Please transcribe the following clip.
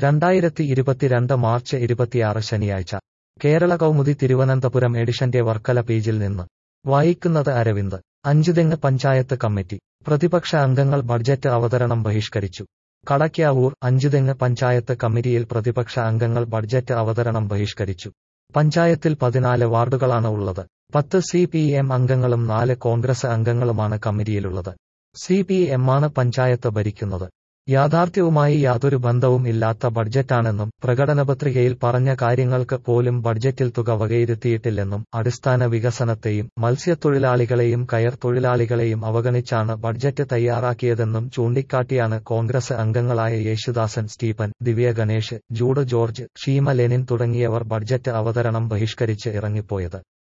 രണ്ടായിരത്തി ഇരുപത്തിരണ്ട് മാർച്ച് ഇരുപത്തിയാറ് ശനിയാഴ്ച കേരള കൗമുദി തിരുവനന്തപുരം എഡിഷന്റെ വർക്കല പേജിൽ നിന്ന് വായിക്കുന്നത് അരവിന്ദ് അഞ്ചുതെങ്ങ് പഞ്ചായത്ത് കമ്മിറ്റി പ്രതിപക്ഷ അംഗങ്ങൾ ബഡ്ജറ്റ് അവതരണം ബഹിഷ്കരിച്ചു കടയ്ക്കാവൂർ അഞ്ചുതെങ്ങ് പഞ്ചായത്ത് കമ്മിറ്റിയിൽ പ്രതിപക്ഷ അംഗങ്ങൾ ബഡ്ജറ്റ് അവതരണം ബഹിഷ്കരിച്ചു പഞ്ചായത്തിൽ പതിനാല് വാർഡുകളാണ് ഉള്ളത് പത്ത് സി പി എം അംഗങ്ങളും നാല് കോൺഗ്രസ് അംഗങ്ങളുമാണ് കമ്മിറ്റിയിലുള്ളത് സി പി എമ്മാണ് പഞ്ചായത്ത് ഭരിക്കുന്നത് യാഥാർത്ഥ്യവുമായി യാതൊരു ബന്ധവും ഇല്ലാത്ത ബഡ്ജറ്റാണെന്നും പ്രകടനപത്രികയിൽ പറഞ്ഞ കാര്യങ്ങൾക്ക് പോലും ബഡ്ജറ്റിൽ തുക വകയിരുത്തിയിട്ടില്ലെന്നും അടിസ്ഥാന വികസനത്തെയും മത്സ്യത്തൊഴിലാളികളെയും കയർ തൊഴിലാളികളെയും അവഗണിച്ചാണ് ബഡ്ജറ്റ് തയ്യാറാക്കിയതെന്നും ചൂണ്ടിക്കാട്ടിയാണ് കോൺഗ്രസ് അംഗങ്ങളായ Yesudasan Stephen Divya Ganesh Jude George Sheema Lenin തുടങ്ങിയവർ ബഡ്ജറ്റ് അവതരണം ബഹിഷ്കരിച്ച് ഇറങ്ങിപ്പോയത്